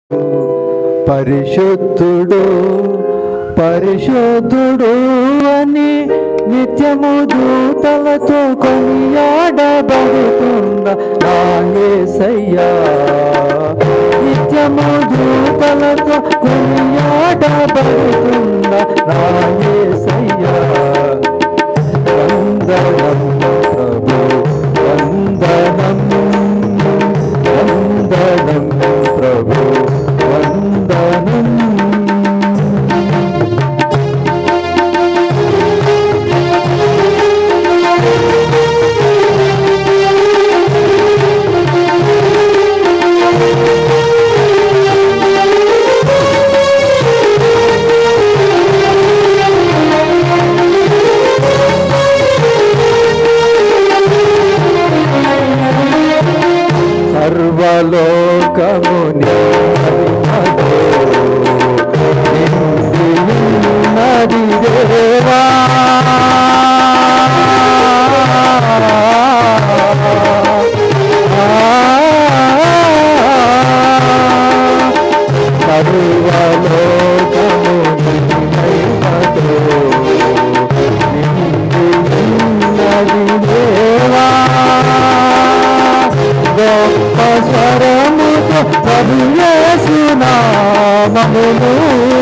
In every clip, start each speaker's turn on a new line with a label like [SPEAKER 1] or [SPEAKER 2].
[SPEAKER 1] పరిశుద్ధుడు పరిశుద్ధుడు అని నిత్యము దూతలతో కొనియాడబడుతుంద నా యేసయ్యా నిత్యము దూతలతో కొనియాడబడుతుంద నా యేసయ్యా వందనం ప్రభు వందనం వందనం ప్రభు వందనం సర్వలోకముని నది దేవా సర్వలోకముని నది దేవా గొప్ప స్వరముతో పదివేసునామమును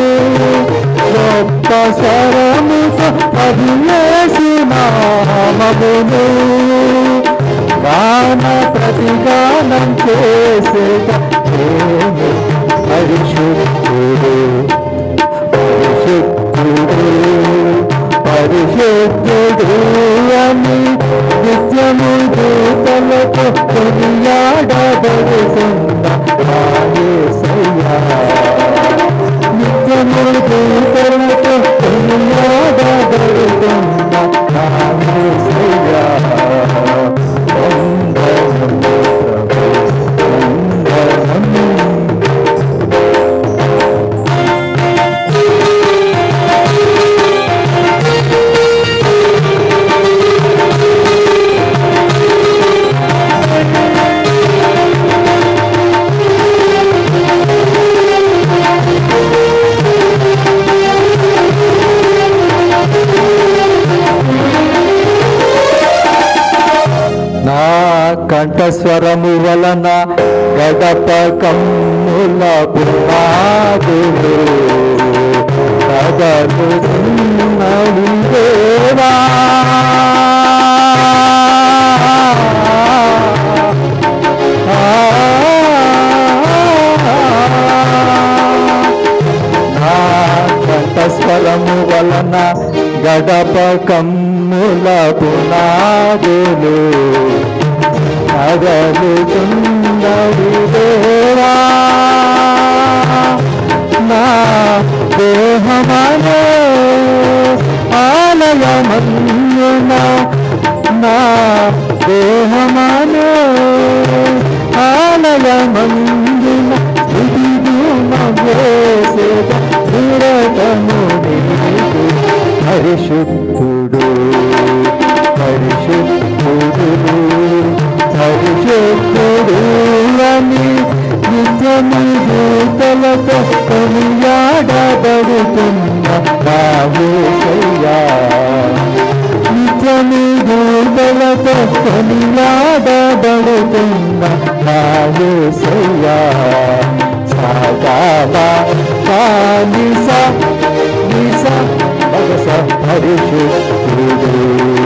[SPEAKER 1] గొప్ప స్వరముతో పదివేసునామమును గాన ప్రతిగానం చేసేట ప్రేమ పరిశుద్ధుడు పరిశుద్ధుడు పరిశుద్ధుడు అని నిత్యము దూతలతో కొనియాడబడుతున్న నా యేసయ్యా నిత్యము దూతలతో కొనియాడబడుతున్న నా యేసయ్యా వందనం ప్రభు వందనం నా కంఠస్వరము వలన గడప కమ్ముల పునాదులు కదలుతున్నవి దేవా నా కంఠస్వరము వలన గడప కమ్ముల పునాదులు కదలుతున్నవి దేవా నా దేహమనే ఆలయమన్యున నా దేహమనే ఆలయమందున పరిశుద్ధుడు పరిశుద్ధుడు పరిశుద్ధుడు అని నిత్యము దూతలతో కొనియాడబడుతున్న రావేశయ్యా నిత్యము దూతలతో కొనియాడబడుతున్న రావేశయ్యా సాగామా కానిస నిస భగస పరిశుద్ధుడు